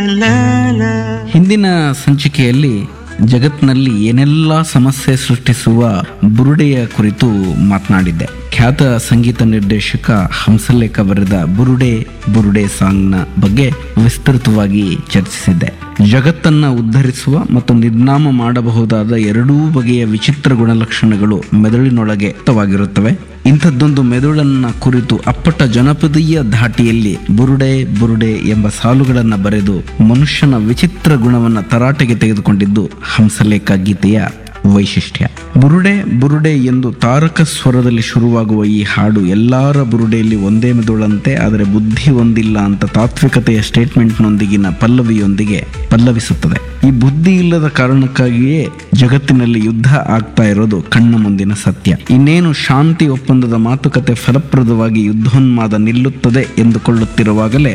ಹಿಂದಿನ ಸಂಚಿಕೆಯಲ್ಲಿ ಜಗತ್ನಲ್ಲಿ ಏನೆಲ್ಲ ಸಮಸ್ಯೆ ಸೃಷ್ಟಿಸುವ ಬುರುಡೆಯ ಕುರಿತು ಮಾತನಾಡಿದ್ದೆ ಖ್ಯಾತ ಸಂಗೀತ ನಿರ್ದೇಶಕ ಹಂಸಲೇಖ ಬರೆದ ಬುರುಡೆ ಬುರುಡೆ ಸಾಂಗ್ನ ಬಗ್ಗೆ ವಿಸ್ತೃತವಾಗಿ ಚರ್ಚಿಸಿದ್ದೆ ಜಗತ್ತನ್ನ ಉದ್ಧರಿಸುವ ಮತ್ತು ನಿರ್ನಾಮ ಮಾಡಬಹುದಾದ ಎರಡೂ ಬಗೆಯ ವಿಚಿತ್ರ ಗುಣಲಕ್ಷಣಗಳು ಮೆದುಳಿನೊಳಗೆ ವ್ಯಕ್ತವಾಗಿರುತ್ತವೆ ಇಂಥದ್ದೊಂದು ಮೆದುಳನ್ನ ಕುರಿತು ಅಪ್ಪಟ ಜನಪದೀಯ ಧಾಟಿಯಲ್ಲಿ ಬುರುಡೆ ಬುರುಡೆ ಎಂಬ ಸಾಲುಗಳನ್ನು ಬರೆದು ಮನುಷ್ಯನ ವಿಚಿತ್ರ ಗುಣವನ್ನ ತರಾಟೆಗೆ ತೆಗೆದುಕೊಂಡಿದ್ದು ಹಂಸಲೇಖ ಗೀತೆಯ ವೈಶಿಷ್ಟ್ಯ ಬುರುಡೆ ಬುರುಡೆ ಎಂದು ತಾರಕ ಸ್ವರದಲ್ಲಿ ಶುರುವಾಗುವ ಈ ಹಾಡು ಎಲ್ಲಾರ ಬುರುಡೆಯಲ್ಲಿ ಒಂದೇ ಮೆದುಳಂತೆ ಆದರೆ ಬುದ್ಧಿ ಒಂದಿಲ್ಲ ಅಂತ ತಾತ್ವಿಕತೆಯ ಸ್ಟೇಟ್ಮೆಂಟ್ನೊಂದಿಗಿನ ಪಲ್ಲವಿಯೊಂದಿಗೆ ಪಲ್ಲವಿಸುತ್ತದೆ ಈ ಬುದ್ಧಿ ಇಲ್ಲದ ಕಾರಣಕ್ಕಾಗಿಯೇ ಜಗತ್ತಿನಲ್ಲಿ ಯುದ್ಧ ಆಗ್ತಾ ಇರೋದು ಕಣ್ಣ ಮುಂದಿನ ಸತ್ಯ ಇನ್ನೇನು ಶಾಂತಿ ಒಪ್ಪಂದದ ಮಾತುಕತೆ ಫಲಪ್ರದವಾಗಿ ಯುದ್ಧೋನ್ಮಾದ ನಿಲ್ಲುತ್ತದೆ ಎಂದುಕೊಳ್ಳುತ್ತಿರುವಾಗಲೇ